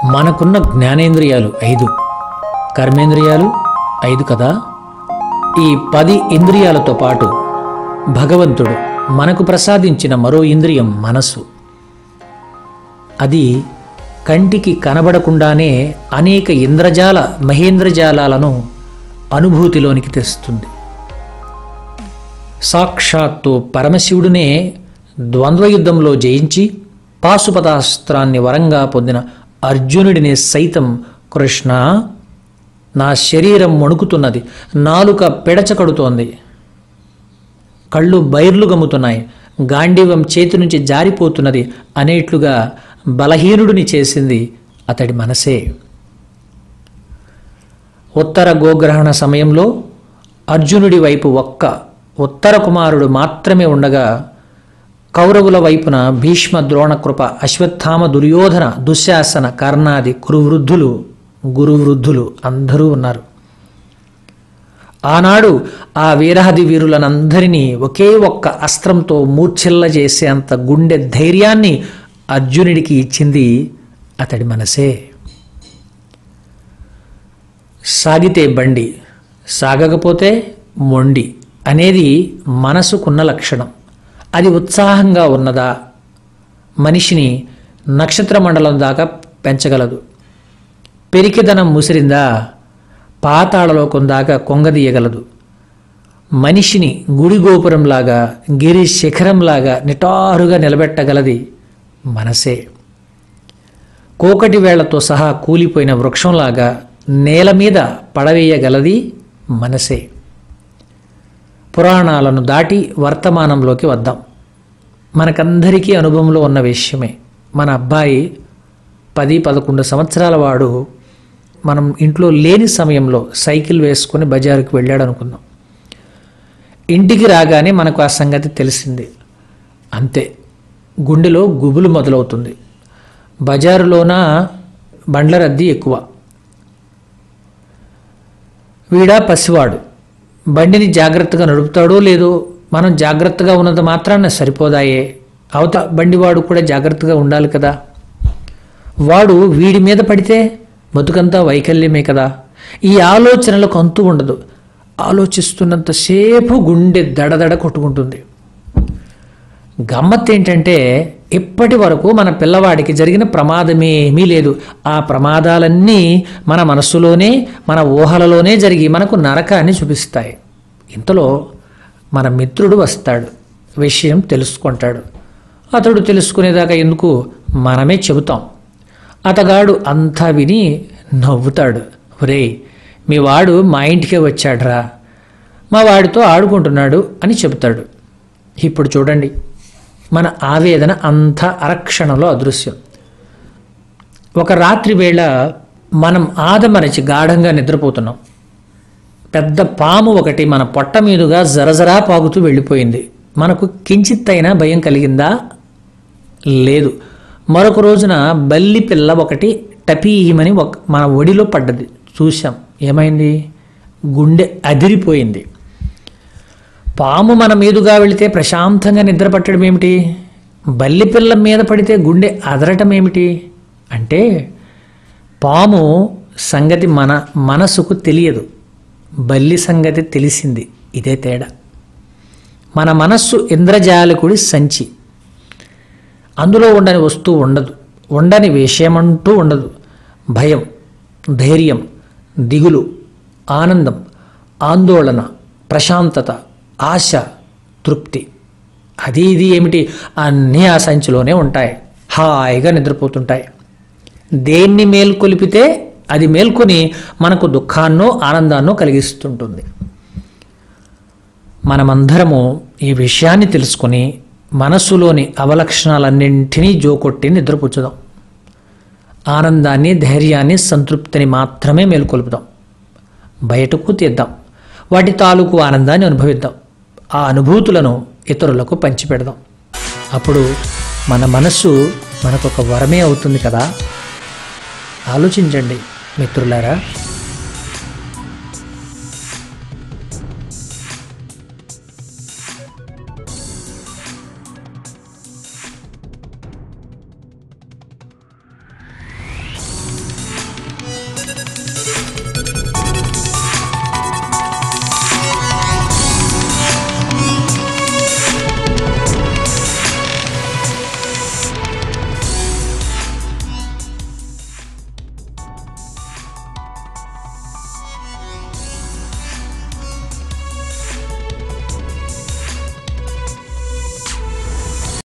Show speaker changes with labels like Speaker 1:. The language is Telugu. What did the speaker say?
Speaker 1: మనకున్న జ్ఞానేంద్రియాలు ఐదు కర్మేంద్రియాలు ఐదు కదా ఈ పది ఇంద్రియాలతో పాటు భగవంతుడు మనకు ప్రసాదించిన మరో ఇంద్రియం మనసు అది కంటికి కనబడకుండానే అనేక ఇంద్రజాల మహేంద్రజాలాలను అనుభూతిలోనికి తెస్తుంది సాక్షాత్తు పరమశివుడినే ద్వంద్వయుద్ధంలో జయించి పాశుపతాస్త్రాన్ని వరంగా పొందిన అర్జునుడిని సైతం కృష్ణ నా శరీరం వణుకుతున్నది నాలుక పెడచకడుతోంది కళ్ళు బైర్లు గమ్ముతున్నాయి గాంధీవం చేతి నుంచి జారిపోతున్నది అనేట్లుగా బలహీనుడిని చేసింది అతడి మనసే ఉత్తర గోగ్రహణ సమయంలో అర్జునుడి వైపు ఒక్క ఉత్తర కుమారుడు మాత్రమే ఉండగా కౌరవుల వైపున భీష్మ ద్రోణకృప అశ్వత్థామ దుర్యోధన దుశ్శాసన కర్ణాది కురువృద్ధులు గురువృద్ధులు అందరూ ఉన్నారు ఆనాడు ఆ వీరాది వీరులనందరినీ ఒకే ఒక్క అస్త్రంతో మూర్ఛిల్ల చేసేంత గుండె ధైర్యాన్ని అర్జునుడికి ఇచ్చింది అతడి మనసే సాగితే బండి సాగకపోతే మొండి అనేది మనసుకున్న లక్షణం అది ఉత్సాహంగా ఉన్నదా మనిషిని నక్షత్ర మండలం దాకా పెంచగలదు పెరికిదనం ముసిరిందా పాతాళలోకం దాకా కొంగదీయగలదు మనిషిని గుడి గోపురంలాగా గిరి శిఖరంలాగా నిటారుగా నిలబెట్టగలది మనసే కోకటి వేళ్లతో సహా కూలిపోయిన వృక్షంలాగా నేల మీద పడవేయగలది మనసే పురాణాలను దాటి వర్తమానంలోకి వద్దాం మనకందరికీ అనుభవంలో ఉన్న విషయమే మన అబ్బాయి పది పదకొండు సంవత్సరాల వాడు మనం ఇంట్లో లేని సమయంలో సైకిల్ వేసుకొని బజారుకి వెళ్ళాడు అనుకుందాం ఇంటికి రాగానే మనకు ఆ సంగతి తెలిసింది అంతే గుండెలో గుబులు మొదలవుతుంది బజారులోన బండ్ల రద్దీ ఎక్కువ వీడా పసివాడు బండిని జాగ్రత్తగా నడుపుతాడో లేదో మనం జాగ్రత్తగా ఉన్నది మాత్రాన సరిపోదాయే అవత బండివాడు కూడా జాగ్రత్తగా ఉండాలి కదా వాడు వీడి మీద పడితే బతుకంతా వైకల్యమే కదా ఈ ఆలోచనలకు అంతు ఉండదు ఆలోచిస్తున్నంతసేపు గుండె దడదడ కొట్టుకుంటుంది గమ్మత్ ఏంటంటే ఇప్పటి వరకు మన పిల్లవాడికి జరిగిన ప్రమాదమేమీ లేదు ఆ ప్రమాదాలన్నీ మన మనస్సులోనే మన ఊహలలోనే జరిగి మనకు నరకాన్ని చూపిస్తాయి ఇంతలో మన మిత్రుడు వస్తాడు విషయం తెలుసుకుంటాడు అతడు తెలుసుకునేదాకా ఎందుకు మనమే చెబుతాం అతగాడు అంతా విని నవ్వుతాడు ఒరేయ్ మీ వాడు మా ఇంటికే వచ్చాడ్రా మా వాడితో ఆడుకుంటున్నాడు అని చెబుతాడు ఇప్పుడు చూడండి మన ఆవేదన అంత అరక్షణంలో అదృశ్యం ఒక రాత్రి వేళ మనం ఆదమరచి గాఢంగా నిద్రపోతున్నాం పెద్ద పాము ఒకటి మన పొట్ట మీదుగా జరజరా పాగుతూ వెళ్ళిపోయింది మనకు కించిత్తైనా భయం కలిగిందా లేదు మరొక రోజున బల్లి పిల్ల ఒకటి టపీమని ఒక మన ఒడిలో పడ్డది చూశాం ఏమైంది గుండె అదిరిపోయింది పాము మన మీదుగా వెళితే ప్రశాంతంగా నిద్ర పట్టడం ఏమిటి బల్లి పిల్ల మీద పడితే గుండె అదరటం ఏమిటి అంటే పాము సంగతి మన మనసుకు తెలియదు బల్లి సంగతి తెలిసింది ఇదే తేడా మన మనస్సు ఇంద్రజాలకుడి సంచి అందులో ఉండని వస్తువు ఉండదు ఉండని విషయమంటూ ఉండదు భయం ధైర్యం దిగులు ఆనందం ఆందోళన ప్రశాంతత ఆశ తృప్తి అది ఇది ఏమిటి అన్నీ ఆ సంచిలోనే ఉంటాయి హాయిగా నిద్రపోతుంటాయి దేన్ని మేల్కొలిపితే అది మేల్కొని మనకు దుఃఖాన్నో ఆనందాన్నో కలిగిస్తుంటుంది మనమందరము ఈ విషయాన్ని తెలుసుకుని మనస్సులోని అవలక్షణాలన్నింటినీ జోకొట్టి నిద్రపుచ్చుదాం ఆనందాన్ని ధైర్యాన్ని సంతృప్తిని మాత్రమే మేల్కొల్పుదాం బయటకు తీద్దాం వాటి తాలూకు ఆనందాన్ని అనుభవిద్దాం ఆ అనుభూతులను ఇతరులకు పంచిపెడదాం అప్పుడు మన మనస్సు మనకొక వరమే అవుతుంది కదా ఆలోచించండి మిత్రులారా